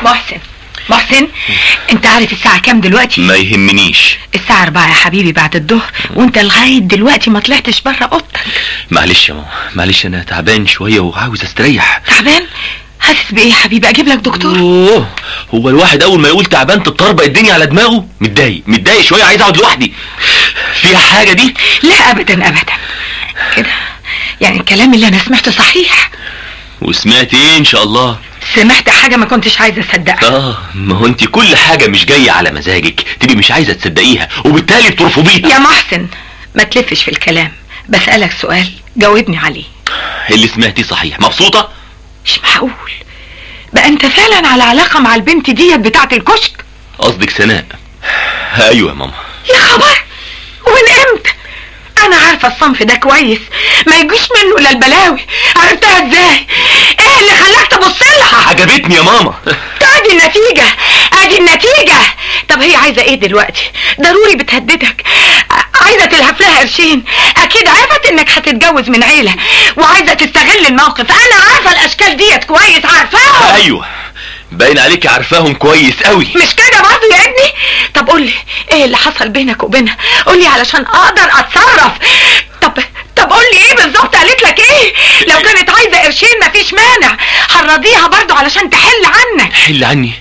محسن محسن انت عارف الساعة كام دلوقتي ما يهمنيش الساعة أربعة يا حبيبي بعد الظهر وانت لغاية دلوقتي ما طلعتش بره اوضتك معلش يا ماما معلش انا تعبان شويه وعاوز استريح تعبان حاسس بايه يا حبيبي اجيب لك دكتور اوه هو الواحد اول ما يقول تعبان تتطربق الدنيا على دماغه متضايق متضايق شويه عايز اقعد لوحدي فيها حاجه دي لا ابدا ابدا كده يعني الكلام اللي انا سمعته صحيح وسمعت ايه ان شاء الله سمعت حاجة ما كنتش عايزة اصدقها اه ما هو انت كل حاجه مش جايه على مزاجك تبقي مش عايزه تصدقيها وبالتالي بترفضيها يا محسن ما تلفش في الكلام بسألك سؤال جاوبني عليه اللي سمعتيه صحيح مبسوطه مش معقول بقى انت فعلا على علاقة مع البنت ديت بتاعة الكشك قصدك سناء ايوه يا ماما يا خبر ومن امتى انا عارفة الصنف ده كويس ما يجوش منه الا البلاوي عرفتها ازاي ايه اللي خلاك تبص لها عجبتني يا ماما ادي النتيجة ادي النتيجة طب هي عايزة ايه دلوقتي ضروري بتهددك ع- عايزة تلهف لها قرشين اكيد عرفت انك هتتجوز من عيلة وعايزة تستغل الموقف انا عارفة الاشكال ديت كويس عارفاها ايوه باين عليكي عارفاهم كويس قوي مش كده برضه يا ابني طب قول لي ايه اللي حصل بينك وبينها قول لي علشان اقدر اتصرف طب طب قول لي ايه بالظبط قالت لك ايه لو كانت عايزه قرشين مفيش مانع هنرضيها برضه علشان تحل عنك حل عني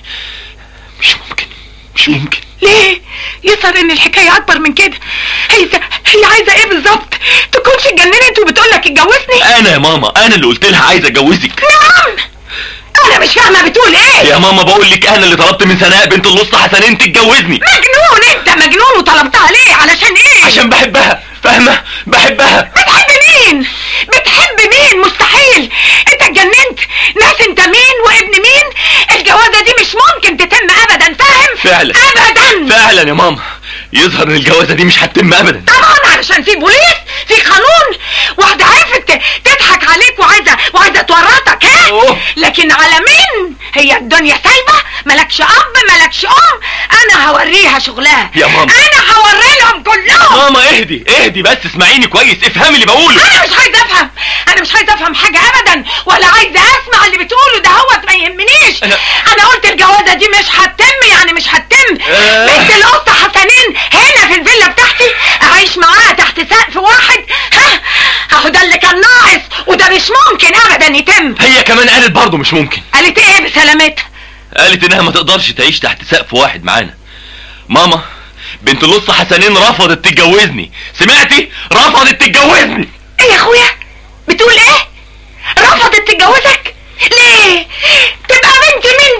مش ممكن مش ممكن ليه يظهر ان الحكايه اكبر من كده هي هي عايزه ايه بالظبط تكونش اتجننت وبتقول لك اتجوزني انا يا ماما انا اللي قلت لها عايز اتجوزك نعم انا مش فاهمه بتقول ايه يا ماما بقول لك انا اللي طلبت من سناء بنت الوسطى حسنين تتجوزني مجنون انت مجنون وطلبتها ليه علشان ايه عشان بحبها فاهمه بحبها بتحب مين بتحب مين مستحيل انت اتجننت ناس انت مين وابن مين الجوازه دي مش ممكن تتم ابدا فاهم فعلا. ابدا فعلا يا ماما يظهر ان الجوازه دي مش هتتم ابدا طبعا علشان في بوليس في قانون واحده عرفت ت- تضحك عليك وعايزه وعايزه تورطك ها أوه. لكن على مين هي الدنيا سايبه مالكش اب مالكش ام انا هوريها شغلها يا ماما. انا هوري لهم كلهم ماما اهدي اهدي بس اسمعيني كويس افهمي اللي بقوله انا مش عايزه افهم انا مش عايزه افهم حاجه ابدا ولا عايزه اسمع اللي بتقوله ده هو ما يهمنيش أنا- انا قلت الجوازه دي مش هتتم يعني مش هتتم آه. بنت القط حسنين هنا في الفيلا بتاعتي اعيش معاها تحت سقف واحد ها اهو ده اللي كان ناقص وده مش ممكن ابدا يتم هي كمان قالت برضه مش ممكن قالت ايه بسلامتها قالت انها ما تقدرش تعيش تحت سقف واحد معانا ماما بنت الوسطى حسنين رفضت تتجوزني سمعتي رفضت تتجوزني ايه يا اخويا بتقول ايه رفضت تتجوزك ليه تبقى بنت مين